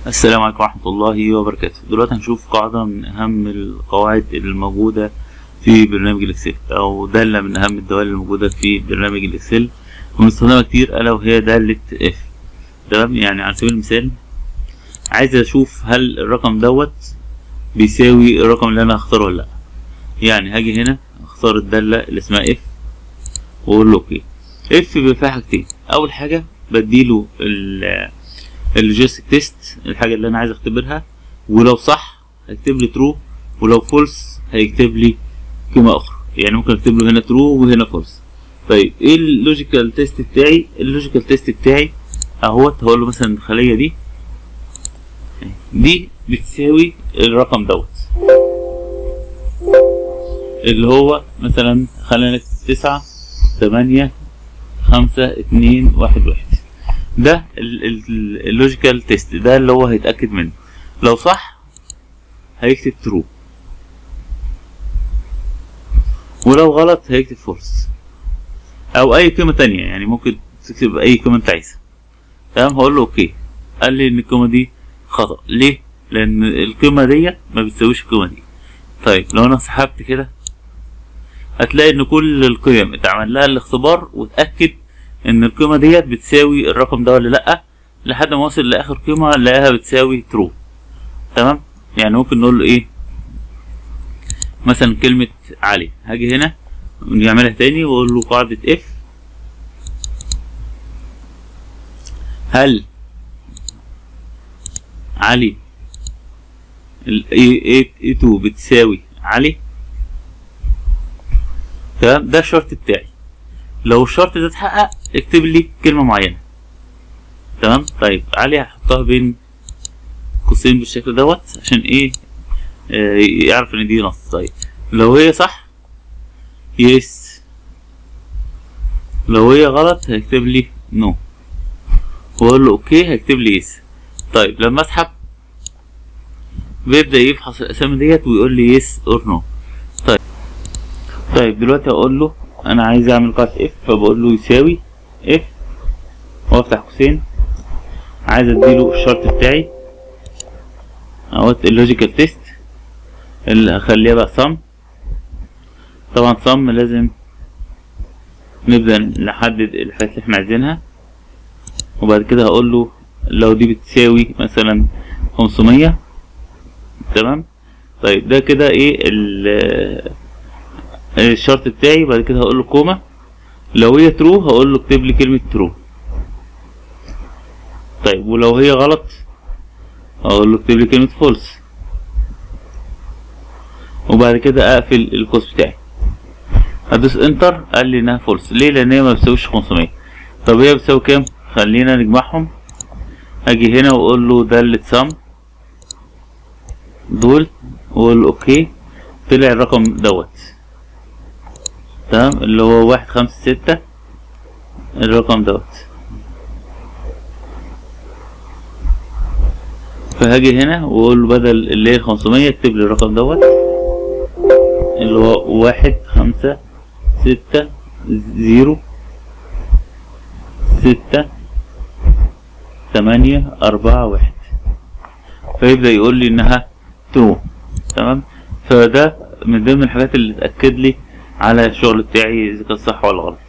السلام عليكم ورحمة الله وبركاته دلوقتي هنشوف قاعدة من أهم القواعد الموجودة في برنامج الإكسل أو دالة من أهم الدوال الموجودة في برنامج الإكسل وبنستخدمها كتير ألا وهي دالة اف تمام يعني على سبيل المثال عايز أشوف هل الرقم دوت بيساوي الرقم اللي أنا هختاره ولا لأ يعني هاجي هنا أختار الدالة اللي اسمها اف وأقول له أوكي اف بيبقى فيها حاجتين أول حاجة بديله ال اللوجيستيك تيست الحاجه اللي انا عايز اختبرها ولو صح هيكتب لي ترو ولو فولس هيكتب لي قيمه اخرى يعني ممكن اكتب له هنا ترو وهنا فولس طيب ايه اللوجيكال تيست بتاعي اللوجيكال تيست بتاعي اهوت هقول له مثلا الخليه دي دي بتساوي الرقم دوت اللي هو مثلا خلينا نكتب تسعة تمانية خمسة اتنين واحد واحد ده اللوجيكال تيست ده اللي هو هيتاكد منه لو صح هيكتب ترو ولو غلط هيكتب فولس او اي قيمه تانية يعني ممكن تكتب اي قيمه انت عايزها تمام هقول له اوكي قال لي ان القيمه دي خطا ليه لان القيمه ديت ما بتساويش القيمه دي طيب لو انا سحبت كده هتلاقي ان كل القيم اتعمل لها الاختبار وتاكد ان القيمه ديت بتساوي الرقم ده ولا لا لحد ما وصل لاخر قيمه لقاها بتساوي ترو تمام يعني ممكن نقول له ايه مثلا كلمه علي هاجي هنا نعملها تاني واقول له قاعده اف هل علي ال A2 بتساوي علي تمام ده الشرط بتاعي لو الشرط ده اتحقق اكتب لي كلمة معينة تمام طيب علي هحطها بين قوسين بالشكل دوت عشان ايه آه يعرف ان دي نص طيب لو هي صح يس لو هي غلط هيكتب لي نو واقول له اوكي هيكتب لي يس طيب لما اسحب بيبدأ يفحص الاسامي ديت ويقول لي يس اور نو طيب طيب دلوقتي اقول له انا عايز اعمل قاعدة اف فبقول له يساوي اف وافتح قوسين عايز اديله الشرط بتاعي اهوت اللوجيكال تيست اللي هخليها بقى صم طبعا صم لازم نبدأ نحدد الحاجات اللي احنا عايزينها وبعد كده هقول له لو دي بتساوي مثلا خمسمية تمام طيب ده كده ايه الشرط بتاعي بعد كده هقول له كوما لو هي ترو هقول له اكتب لي كلمة ترو طيب ولو هي غلط هقول له اكتب لي كلمة فولس وبعد كده اقفل القوس بتاعي هدوس انتر قال لي انها فولس ليه لان هي ما بتساويش 500 طب هي بتساوي كام خلينا نجمعهم اجي هنا واقول له دالة سم دول واقول له اوكي طلع الرقم دوت تمام اللي هو واحد خمسة ستة الرقم دوت فهاجي هنا واقول له بدل اللي هي خمسمية اكتب لي الرقم دوت اللي هو واحد خمسة ستة زيرو ستة تمانية أربعة واحد فيبدأ يقول لي إنها ترو تمام فده من ضمن الحاجات اللي تأكد لي على الشغل بتاعي إذا كان صح ولا غلط